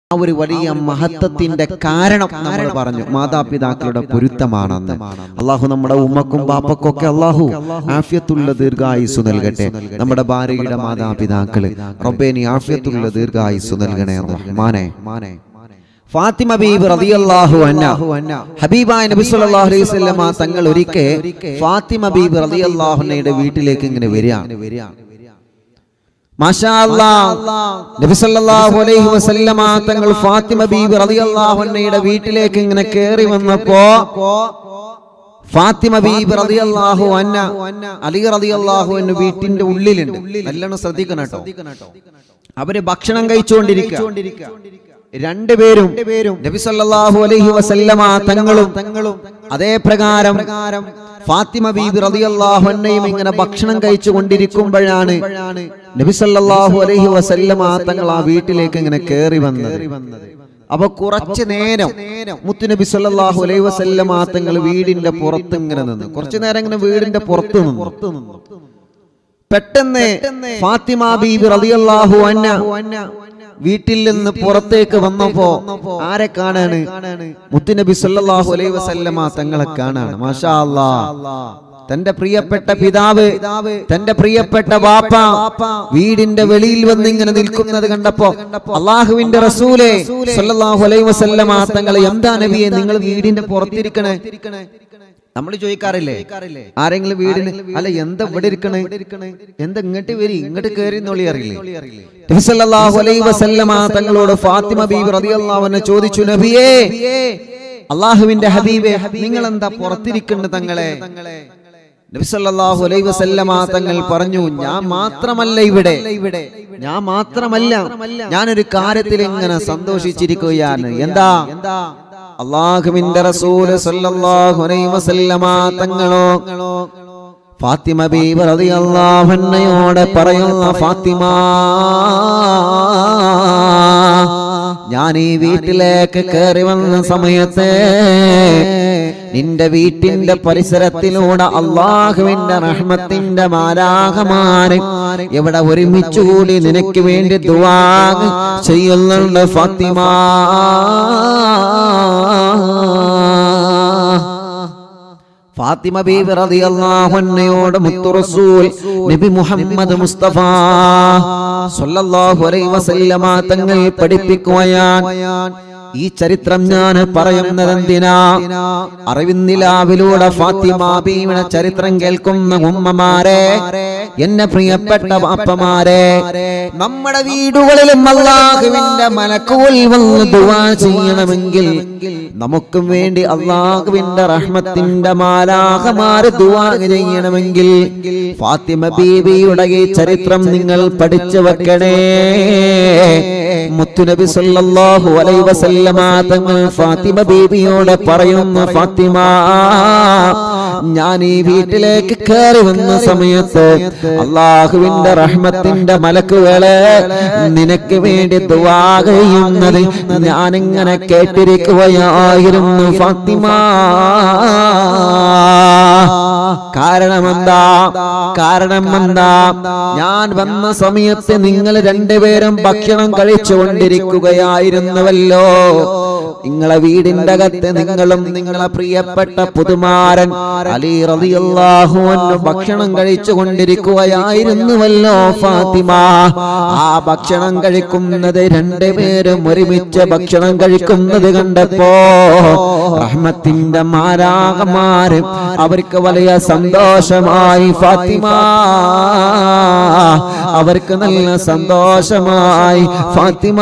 ആ ഒരു വലിയ മഹത്വത്തിന്റെ കാരണം നമ്മൾ പറഞ്ഞു മാതാപിതാക്കളുടെ പൊരുത്തമാണെന്ന് അള്ളാഹു നമ്മുടെ ഉമ്മക്കും ബാപ്പക്കും ഒക്കെ അള്ളാഹു ആഫ്യത്തുള്ള ദീർഘായുസ് നൽകട്ടെ നമ്മുടെ ഭാര്യയുടെ മാതാപിതാക്കള് റബ്ബേനി ആഫ്യത്തുള്ള ദീർഘായുസ് നൽകണേ റഹ്മാനെ ഫാത്തിമ ബീബ് റളിയല്ലാഹു അൻഹ ഹബീബായ നബി സല്ലല്ലാഹു അലൈഹി വസല്ലമ തങ്ങൾ ഒരിക്കൽ ഫാത്തിമ ബീബ് റളിയല്ലാഹു അൻഹയുടെ വീട്ടിലേക്ക് ഇങ്ങനെ വരികയാണ് മാഷാ അല്ലാഹ് നബി സല്ലല്ലാഹു അലൈഹി വസല്ലമ തങ്ങൾ ഫാത്തിമ ബീബി റളിയല്ലാഹു അൻഹയുടെ വീട്ടിലേക്ക് ഇങ്ങനെ കേറി വന്നപ്പോ ഫാത്തിമ ബീബി റളിയല്ലാഹു അൻഹ അലി റളിയല്ലാഹു അൻഹു വീട്ടിന്റെ ഉള്ളിലുണ്ട് നല്ലോണം ശ്രദ്ധിക്കണം കേട്ടോ അവര് ഭക്ഷണം കഴിച്ചുകൊണ്ടിരിക്കുക രണ്ടുപേരും നബി സല്ലല്ലാഹു അലൈഹി വസല്ലമ തങ്ങളും തങ്ങളും അതേ പ്രകാരം ഫാത്തിമ ബീബി റളിയല്ലാഹു അൻഹയും ഇങ്ങനെ ഭക്ഷണം കഴിച്ചു കൊണ്ടിരിക്കുമ്പോഴാണ് നബി സല്ലല്ലാഹു അലൈഹി വസല്ലമ തങ്ങൾ ആ വീട്ടിലേക്ക് ഇങ്ങനെ കയറി വന്നത് അപ്പൊ കുറച്ചു നേരം മുത്തുനബി സല്ലല്ലാഹു അലൈഹി വസല്ലമ തങ്ങൾ വീടിന്റെ പുറത്ത് ഇങ്ങനെ നിന്ന് കുറച്ചു നേരം ഇങ്ങനെ വീടിന്റെ പുറത്ത് നിന്നു പെട്ടെന്ന് ഫാത്തിമ ബീബി റളിയല്ലാഹു അൻഹ വീട്ടിൽ നിന്ന് പുറത്തേക്ക് വന്നപ്പോ ആരെ കാണാണ് മുത്തുനബി സല്ലല്ലാഹു അലൈഹി വസല്ലമ തങ്ങളെ കാണാണ് മാഷാ അല്ലാ തന്റെ പ്രിയപ്പെട്ട പിതാവ് തന്റെ പ്രിയപ്പെട്ട ബാപ്പ വീടിന്റെ വെളിയിൽ വന്ന് ഇങ്ങനെ നിൽക്കുന്നത് കണ്ടപ്പോ അള്ളാഹുവിന്റെ റസൂലെ സല്ലല്ലാഹു അലൈഹി വസല്ലമ തങ്ങളെ എന്താ നബിയെ നിങ്ങൾ വീടിന്റെ പുറത്തിരിക്കണേ നമ്മൾ ചോദിക്കാറില്ലേ ആരെങ്കിലും വീടിന് അല്ല എന്താ ഇവിടെ ഇരിക്കണേ എന്താ ഇങ്ങോട്ട് വരി ഇങ്ങോട്ട് കയറി എന്നൊളി അറിയില്ലേ നബി സല്ലല്ലാഹു അലൈഹി വസല്ലമ തങ്ങളോട് ഫാത്തിമ ബീബി റളിയല്ലാഹു അൻഹ ചോദിച്ചു നബിയേ അള്ളാഹുവിന്റെ ഹബീബേ നിങ്ങൾ എന്താ പുറത്തിരിക്കുന്നത് തങ്ങളെ നബി സല്ലല്ലാഹു അലൈഹി വസല്ലമ തങ്ങൾ പറഞ്ഞു ഞാൻ മാത്രമല്ല ഇവിടെ ഞാൻ മാത്രമല്ല ഞാനൊരു കാര്യത്തിൽ ഇങ്ങനെ സന്തോഷിച്ചിരിക്കുകയാണ് എന്താ അള്ളാഹുവിന്റെ റസൂല് സല്ലല്ലാഹു അലൈഹി വസല്ലമ തങ്ങളോ ഫാത്തിമ ബീബി റളിയല്ലാഹു അൻഹയോട് പറയുന്ന ഫാത്തിമ ഞാൻ ഈ വീട്ടിലേക്ക് കയറി വന്ന സമയത്ത് നിന്റെ വീട്ടിന്റെ പരിസരത്തിലൂടെ അള്ളാഹുവിന്റെ റഹ്മത്തിന്റെ മാരാഹമാര് ഇവിടെ ഒരുമിച്ചുകൂടി നിനക്ക് വേണ്ടി ദുവാ ചെയ്യുന്നുണ്ട് ഫാത്തിമ ഫാത്തിമ ബീബി റളിയല്ലാഹു അൻഹയോട് മുത്തു റസൂൽ നബി മുഹമ്മദ് മുസ്തഫ സല്ലല്ലാഹു അലൈഹി വസല്ലമ തങ്ങൾ പഠിപ്പിക്കുകയാണ് ഈ ചരിത്രം ഞാൻ പറയുന്നത് എന്തിനാ അറിവിന്നിലാവിലൂടെ ഫാത്തിമ ബീവിയുടെ ചരിത്രം കേൾക്കുന്ന ഉമ്മമാരെ എന്നെ പ്രിയപ്പെട്ട ബാപ്പമാരെ നമ്മുടെ വീടുകളിലും അള്ളാഹുവിന്റെ മലക്കൂൽ വന്ന് ദുവാ ചെയ്യണമെങ്കിൽ നമുക്കും വേണ്ടി അള്ളാഹുവിന്റെ റഹ്മത്തിന്റെ മാലാഹമാര് ദുവാ ചെയ്യണമെങ്കിൽ ഫാത്തിമ ബീവിയുടെ ഈ ചരിത്രം നിങ്ങൾ പഠിച്ചു വെക്കണേ മുത്തുനബി സല്ലല്ലാഹു അലൈഹി വസല്ലമ തങ്ങൾ ഫാത്തിമ ബീവിയോട് പറയുന്നു ഫാത്തിമ ഞാൻ ഈ വീട്ടിലേക്ക് കയറി വന്ന സമയത്ത് അള്ളാഹുവിന്റെ റഹ്മത്തിന്റെ മലക്കുകള് നിനക്ക് വേണ്ടി ദുആ ചെയ്യുന്നത് ഞാനിങ്ങനെ കേട്ടിരിക്കുകയായിരുന്നു ഫാത്തിമ കാരണം എന്താ കാരണം എന്താ ഞാൻ വന്ന സമയത്ത് നിങ്ങൾ രണ്ടുപേരും ഭക്ഷണം കഴിച്ചുകൊണ്ടിരിക്കുകയായിരുന്നുവല്ലോ നിങ്ങളെ വീടിന്റെ അകത്ത് നിങ്ങളും നിങ്ങളെ പ്രിയപ്പെട്ട പുതുമാരൻ അലി റളിയല്ലാഹു അൻഹു ഭക്ഷണം കഴിച്ചുകൊണ്ടിരിക്കുകയായിരുന്നുവല്ലോ ഫാത്തിമ ആ ഭക്ഷണം കഴിക്കുന്നത് രണ്ടുപേരും ഒരുമിച്ച് ഭക്ഷണം കഴിക്കുന്നത് കണ്ടപ്പോ റഹ്മത്തിന്റെ മാരാകമാര് അവർക്ക് വലിയ സന്തോഷമായി ഫാത്തിമ അവർക്ക് നല്ല സന്തോഷമായി ഫാത്തിമ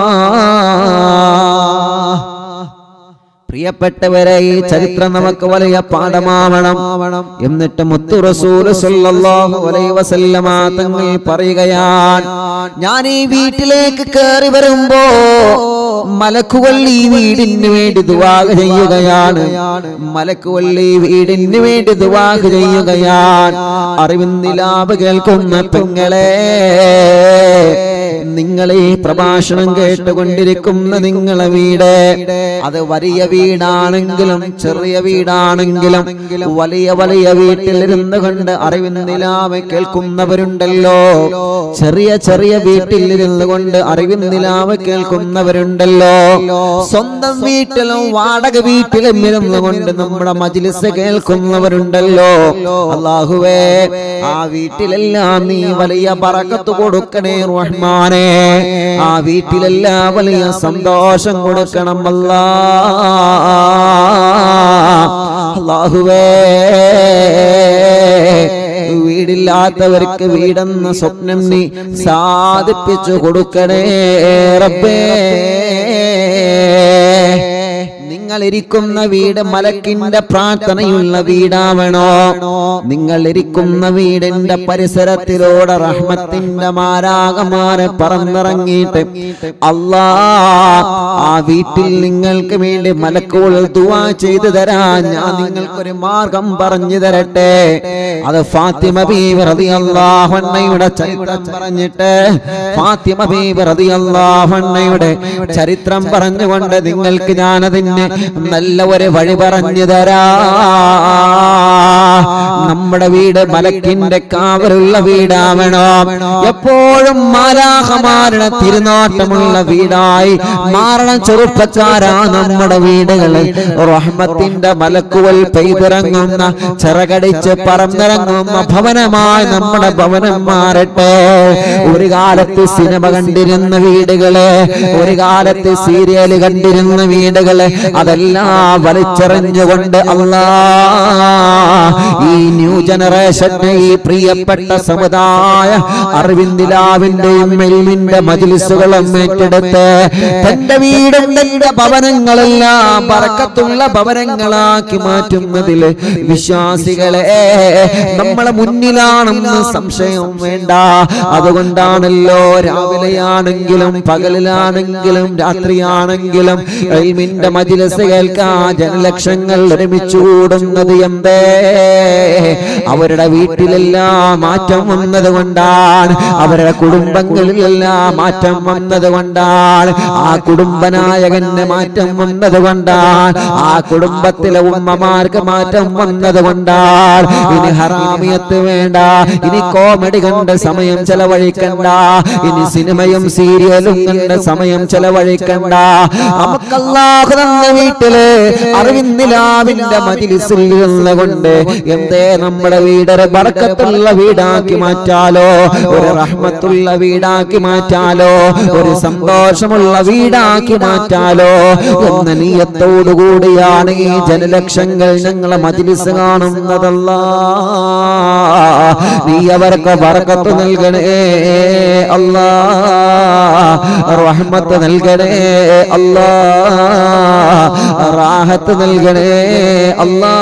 പ്രിയപ്പെട്ടവരെ ഈ ചരിത്രം നമുക്ക് വലിയ പാഠമാവണം എന്നിട്ട് മുത്തു റസൂൽ സല്ലല്ലാഹു അലൈഹി വസല്ലമ തങ്ങൾ പറയുകയാണ് ഞാൻ ഈ വീട്ടിലേക്ക് കയറി വരുമ്പോ മലക്കുകൾ ഈ വീടിന് വേണ്ടി ദുവാക ചെയ്യുകയാണ് മലക്കുകൾ ഈ വീടിന് വേണ്ടി ദുവാക ചെയ്യുകയാണ് അറിവിന്ദിലാപ് കേൾക്കുന്ന പെങ്ങളെ നിങ്ങളെ ഈ പ്രഭാഷണം കേട്ടുകൊണ്ടിരിക്കുന്ന നിങ്ങളെ വീട് അത് വലിയ വീടാണെങ്കിലും ചെറിയ വീടാണെങ്കിലും വലിയ വലിയ വീട്ടിലിരുന്ന് കൊണ്ട് അറിവിന്ദിലാവ് കേൾക്കുന്നവരുണ്ടല്ലോ ചെറിയ ചെറിയ വീട്ടിലിരുന്ന് കൊണ്ട് അറിവിന്ദിലാവ് കേൾക്കുന്നവരുണ്ടല്ലോ സ്വന്തം വീട്ടിലും വാടക വീട്ടിലും ഇരുന്ന് കൊണ്ട് നമ്മുടെ മജിലിസ് കേൾക്കുന്നവരുണ്ടല്ലോ അള്ളാഹുവേ ആ വീട്ടിലെല്ലാം നീ വലിയ പറക്കത്ത് കൊടുക്കണേ റഹ്മാനെ ആ വീട്ടിലെല്ലാം വലിയ സന്തോഷം കൊടുക്കണം അല്ലാ അള്ളാഹുവേ വീടില്ലാത്തവർക്ക് വീടെന്ന സ്വപ്നം നീ സാധിപ്പിച്ചു കൊടുക്കണേ റബ്ബേ നിങ്ങൾ ഇരിക്കുന്ന വീട് മലക്കിന്റെ പ്രാർത്ഥനയുള്ള വീടാവണോ നിങ്ങൾ ഇരിക്കുന്ന വീടിന്റെ പരിസരത്തിലൂടെ റഹ്മത്തിന്റെ മാരാകമാരെ പറന്നിറങ്ങിയിട്ട് അല്ലാ ആ വീട്ടിൽ നിങ്ങൾക്ക് വേണ്ടി മലക്കുകൾ ദുവാ ചെയ്തു തരാൻ ഞാൻ നിങ്ങൾക്കൊരു മാർഗം പറഞ്ഞു തരട്ടെ അത് ഫാത്തിമ ബീവി റളിയല്ലാഹു അൻഹയുടെ ചരിത്രം പറഞ്ഞിട്ട് ഫാത്തിമ ബീവി റളിയല്ലാഹു അൻഹയുടെ ചരിത്രം പറഞ്ഞുകൊണ്ട് നിങ്ങൾക്ക് ഞാനതിന് നല്ല ഒരു വഴി പറഞ്ഞു തരാ നമ്മുടെ വീട് മലക്കിന്റെ കാവലുള്ള വീടാവണോ എപ്പോഴും മാലാഹമാരുടെ തിരുനാട്ടമുള്ള വീടായി മാറണം ചെറുപ്പക്കാരാ നമ്മുടെ വീടുകളിൽ റഹ്മത്തിന്റെ മലക്കുവൽ പെയ്തിറങ്ങുന്ന ചിറകടിച്ച് പറന്നിറങ്ങുന്ന ഭവനമായി നമ്മുടെ ഭവനം മാറട്ടെ ഒരു കാലത്ത് സിനിമ കണ്ടിരുന്ന വീടുകള് ഒരു കാലത്ത് സീരിയല് കണ്ടിരുന്ന വീടുകള് അതെല്ലാം വലിച്ചെറിഞ്ഞുകൊണ്ട് അല്ലാ ഈ ന്യൂ ജനറേഷന്റെ ഈ പ്രിയപ്പെട്ട സമുദായ അറിവിന്ദിലാവിന്റെയും മെൽമിന്റെ മജിലിസുകളും ഏറ്റെടുത്ത് തന്റെ വീടും തന്റെ ഭവനങ്ങളെല്ലാം പറക്കത്തുള്ള ഭവനങ്ങളാക്കി മാറ്റുന്നതിൽ വിശ്വാസികളെ നമ്മളെ മുന്നിലാണെന്ന് സംശയം വേണ്ട അതുകൊണ്ടാണല്ലോ രാവിലെയാണെങ്കിലും പകലിലാണെങ്കിലും രാത്രിയാണെങ്കിലും ഇൽമിന്റെ മജിലസ് കേൾക്കാ ജനലക്ഷങ്ങൾ ഒരുമിച്ച് കൂടുന്നത് എന്തേ അവരുടെ വീട്ടിലെല്ലാം മാറ്റം വന്നത് കൊണ്ടാണ് അവരുടെ കുടുംബങ്ങളിലെല്ലാം മാറ്റം വന്നത് കൊണ്ടാണ് ആ കുടുംബനായകന്റെ മാറ്റം വന്നത് കൊണ്ടാണ് ആ കുടുംബത്തിലെ ഉമ്മമാർക്ക് മാറ്റം വന്നത് കൊണ്ടാണ് ഇനി ഹറാമിയത്ത് വേണ്ട ഇനി കോമഡി കണ്ട സമയം ചെലവഴിക്കണ്ട ഇനി സിനിമയും സീരിയലും കണ്ട സമയം ചെലവഴിക്കണ്ട നമുക്കല്ലാഹു തന്ന വീട്ടില് അറിവിന്ദിലാവിന്റെ മജിലിസിൽ നിന്നുകൊണ്ട് എന്തേ നമ്മുടെ വീടൊരു ബർക്കത്തുള്ള വീടാക്കി മാറ്റാലോ ഒരു റഹ്മത്തുള്ള വീടാക്കി മാറ്റാലോ ഒരു സന്തോഷമുള്ള വീടാക്കി മാറ്റാലോ എന്ന നീയത്തോടുകൂടിയാണ് ഈ ജനലക്ഷങ്ങൾ ഞങ്ങളെ മജിലിസ് കാണുന്നതല്ല നീ അവർക്ക് ബർക്കത്ത് നൽകണേ അല്ലാ റഹ്മത്ത് നൽകണേ അല്ലാ റാഹത്ത് നൽകണേ അല്ലാ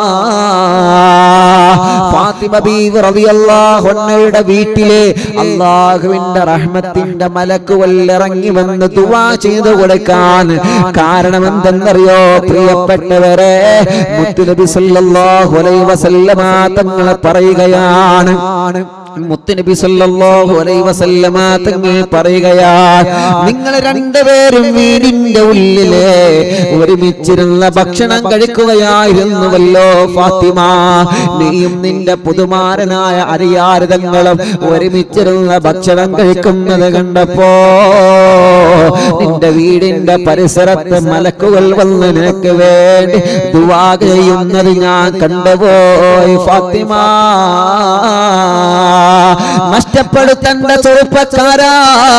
ഫാത്തിമ ബീവി റളിയല്ലാഹു അൻഹയുടെ വീട്ടിലെ അള്ളാഹുവിന്റെ റഹ്മത്തിന്റെ മലക്കുകൾ ഇറങ്ങി വന്ന് ദുആ ചെയ്തു കൊടുക്കാൻ കാരണം എന്തെന്നറിയോ പ്രിയപ്പെട്ടവരെ മുത്തുനബി സല്ലല്ലാഹു അലൈഹി വസല്ലമ തങ്ങൾ പറയുകയാണ് മുത്തുനബി സല്ലല്ലാഹു അലൈഹി വസല്ലമ തങ്ങൾ പറയുകയാണ് നിങ്ങൾ രണ്ടുപേരും വീടിന്റെ ഉള്ളില് ഒരുമിച്ചിരുന്ന ഭക്ഷണം കഴിക്കുകയായിരുന്നുവല്ലോ ഫാത്തിമ നീയും നിന്റെ പുതുമാരനായ അരിയാരതങ്ങളും ഒരുമിച്ചിരുന്ന ഭക്ഷണം കഴിക്കുന്നത് കണ്ടപ്പോ നിന്റെ വീടിന്റെ പരിസരത്ത് മലക്കുകൾ വന്ന് നിനക്ക് വേണ്ടി ദുവാ ചെയ്യുന്നത് ഞാൻ കണ്ടുപോയി ഫാത്തിമ നഷ്ടപ്പെടുത്തേണ്ട ചെറുപ്പക്കാരാ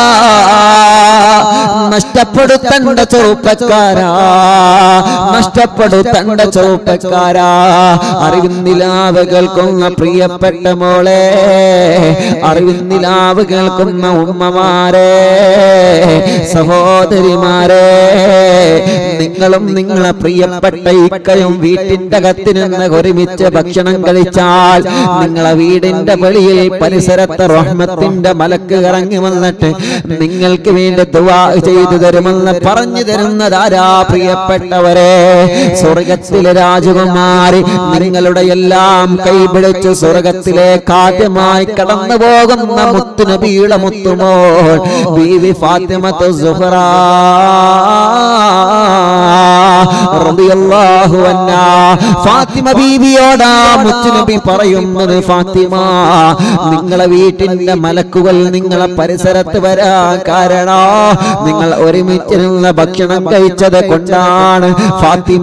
നഷ്ടപ്പെടുത്തേണ്ട ചെറുപ്പക്കാരാ നഷ്ടപ്പെടുത്തേണ്ട ചെറുപ്പക്കാരാ അറിവിന്നിലാവ് കേൾക്കുന്ന പ്രിയപ്പെട്ട മോളെ അറിവിന്നിലാവ് കേൾക്കുന്ന ഉമ്മമാരെ സഹോദരിമാരെ നിങ്ങൾ നിങ്ങളും നിങ്ങളെ പ്രിയപ്പെട്ട ഇക്കയും വീട്ടിന്റെ അകത്ത് നിന്ന് ഒരുമിച്ച് ഭക്ഷണം കഴിച്ചാൽ നിങ്ങളെ വീടിന്റെ വെളിയിൽ പരിസരത്ത് റഹ്മത്തിന്റെ മലക്ക് ഇറങ്ങി വന്നിട്ട് നിങ്ങൾക്ക് വേണ്ടി ദുവാ ചെയ്തു തരുമെന്ന് പറഞ്ഞു തരുന്നതാരാ പ്രിയപ്പെട്ടവരെ സ്വർഗത്തിലെ രാജകുമാരി നിങ്ങളുടെ എല്ലാം കൈപിടിച്ച് സ്വർഗത്തിലേക്ക് ആദ്യമായി കടന്നു പോകുന്ന മുത്തുനബിയുടെ മുത്തുമോൾ ബീവി ഫാത്തിമത്ത് സുഹറ റളിയല്ലാഹു അൻഹാ ഫാത്തിമ ബീവിയോടാ മുത്തുനബി പറയുന്നത് ഫാത്തിമ നിങ്ങളെ വീട്ടിന്റെ മലക്കുകൾ നിങ്ങളെ പരിസരത്ത് വരാൻ കാരണോ നിങ്ങൾ ഒരുമിച്ചിരുന്ന ഭക്ഷണം കഴിച്ചത് കൊണ്ടാണ് ഫാത്തിമ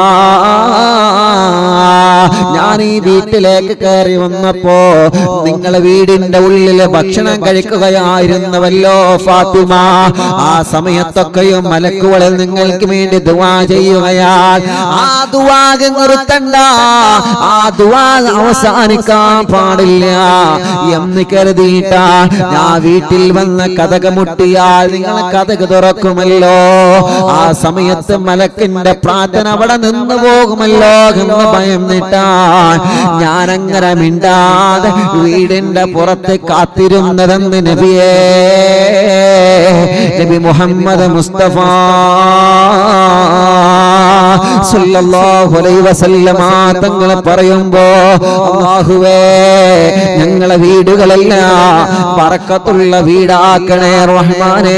ഞാൻ ഈ വീട്ടിലേക്ക് കയറി വന്നപ്പോ നിങ്ങളെ വീടിന്റെ ഉള്ളില് ഭക്ഷണം കഴിക്കുകയായിരുന്നുവല്ലോ ഫാത്തിമ ആ സമയത്തൊക്കെയും മലക്കുകളിൽ നിങ്ങൾക്ക് വേണ്ടി ദുവാ ചെയ്യുകയാൽ ആ ദുവാഗ് നിർത്തണ്ട ആ ദുവാ അവസാനിക്കാൻ പാടില്ല എന്ന് കരുതിയിട്ടാ ഞാൻ വീട്ടിൽ വന്ന് കഥക മുട്ടിയാൽ നിങ്ങൾ കഥക തുറക്കുമല്ലോ ആ സമയത്ത് മലക്കിന്റെ പ്രാർത്ഥന അവിടെ നിന്ന് പോകുമല്ലോ എന്ന് ഭയന്നിട്ടാൻ ഞാൻ അങ്ങനെ മിണ്ടാതെ വീടിന്റെ പുറത്ത് കാത്തിരുന്നതെന്ന് നബിയേ നബി മുഹമ്മദ് മുസ്തഫ സല്ലല്ലാഹു അലൈഹി വസല്ലമ തങ്ങൾ പറയുമ്പോ അല്ലാഹുവേ ഞങ്ങളെ വീടുകളെല്ലാം പറക്കത്തുള്ള വീടാക്കണേ റഹ്മാനേ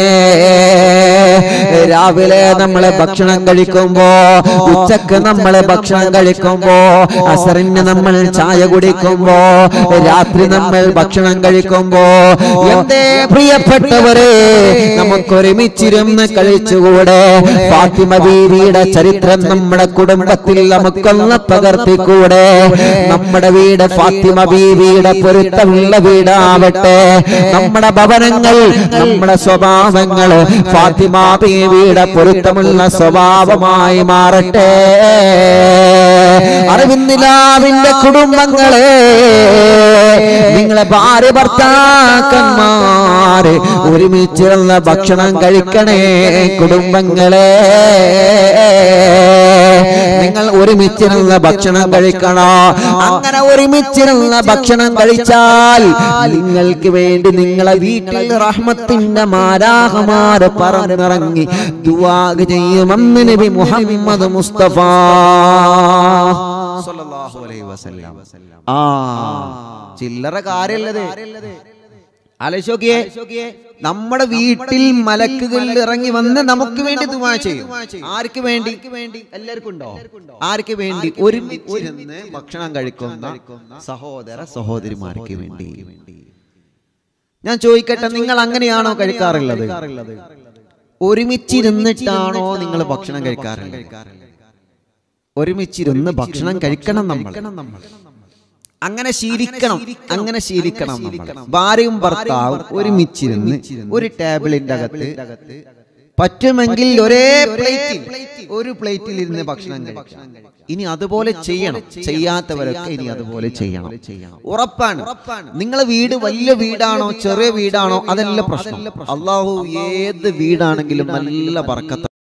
രാവിലെ നമ്മളെ ഭക്ഷണം കഴിക്കുമ്പോ ഉച്ചക്ക് നമ്മളെ ഭക്ഷണം കഴിക്കുമ്പോ അസറിന് നമ്മൾ ചായ കുടിക്കുമ്പോ രാത്രി നമ്മൾ ഭക്ഷണം കഴിക്കുമ്പോ എന്തേ പ്രിയപ്പെട്ടവരെ നമുക്ക് ഒരുമിച്ചിരുന്ന് കഴിച്ചുകൂടെ ഫാത്തിമ ബീവിയുടെ ചരിത്രം നമ്മുടെ കുടുംബത്തിൽ നമുക്കൊന്ന് പകർത്തിക്കൂടെ നമ്മുടെ വീട് ഫാത്തിമ ബീവിയുടെ പൊരുത്തമുള്ള വീടാവട്ടെ നമ്മുടെ ഭവനങ്ങൾ നമ്മുടെ സ്വഭാവങ്ങൾ ഫാത്തിമ ബീവിയുടെ പൊരുത്തമുള്ള സ്വഭാവമായി മാറട്ടെ അറിവിന്ദിലാവിന്റെ കുടുംബങ്ങളെ നിങ്ങളെ ഭാര്യ ഭർത്താക്കന്മാര് ഒരുമിച്ചിരുന്ന ഭക്ഷണം കഴിക്കണേ കുടുംബങ്ങളെ നിങ്ങൾ ഒരുമിച്ചിരുന്ന ഭക്ഷണം കഴിക്കണോ അങ്ങനെ ഒരുമിച്ചിരുന്ന ഭക്ഷണം കഴിച്ചാൽ നിങ്ങൾക്ക് വേണ്ടി നിങ്ങളെ വീട്ടിൽ റഹ്മത്തിന്റെ മാരാഹമാര് പറന്നിറങ്ങി ദുവാഗ് ചെയ്യുമെന്ന് നബി മുഹമ്മദ് മുസ്തഫ സല്ലല്ലാഹു അലൈഹി വസല്ലം ആ ചില്ലറ കാര്യല്ലത് ആലോചിക്കേ നമ്മുടെ വീട്ടിൽ മലക്കുകൾ ഇറങ്ങി വന്ന് നമുക്ക് വേണ്ടി ദുവാ ചെയ്യും ആർക്ക് വേണ്ടി എല്ലാവർക്കും ഉണ്ടോ ആർക്ക് വേണ്ടി ഒരുമിച്ചിരുന്ന് ഭക്ഷണം കഴിക്കുന്ന സഹോദര സഹോദരിമാർക്ക് വേണ്ടി ഞാൻ ചോദിക്കട്ടെ നിങ്ങൾ അങ്ങനെയാണോ കഴിക്കാറുള്ളത് ഒരുമിച്ചിരുന്നിട്ടാണോ നിങ്ങൾ ഭക്ഷണം കഴിക്കാറുള്ളത് ഒരുമിച്ചിരുന്ന് ഭക്ഷണം കഴിക്കണം നമ്മൾ അങ്ങനെ ശീലിക്കണം അങ്ങനെ ശീലിക്കണം നമ്മൾ ഭാര്യയും ഭർത്താവും ഒരുമിച്ചിരുന്ന് ഒരു ടേബിളിന്റെ അകത്ത് പറ്റുമെങ്കിൽ ഒരേ പ്ലേറ്റിൽ ഒരു പ്ലേറ്റിൽ ഇരുന്ന് ഭക്ഷണം കഴിക്കണം ഇനി അതുപോലെ ചെയ്യണം ചെയ്യാത്തവരൊക്കെ ഇനി അതുപോലെ ചെയ്യണം ഉറപ്പാണ് നിങ്ങളെ വീട് വലിയ വീടാണോ ചെറിയ വീടാണോ അതല്ല പ്രശ്നം അള്ളാഹു ഏത് വീടാണെങ്കിലും നല്ല പറക്കത്ത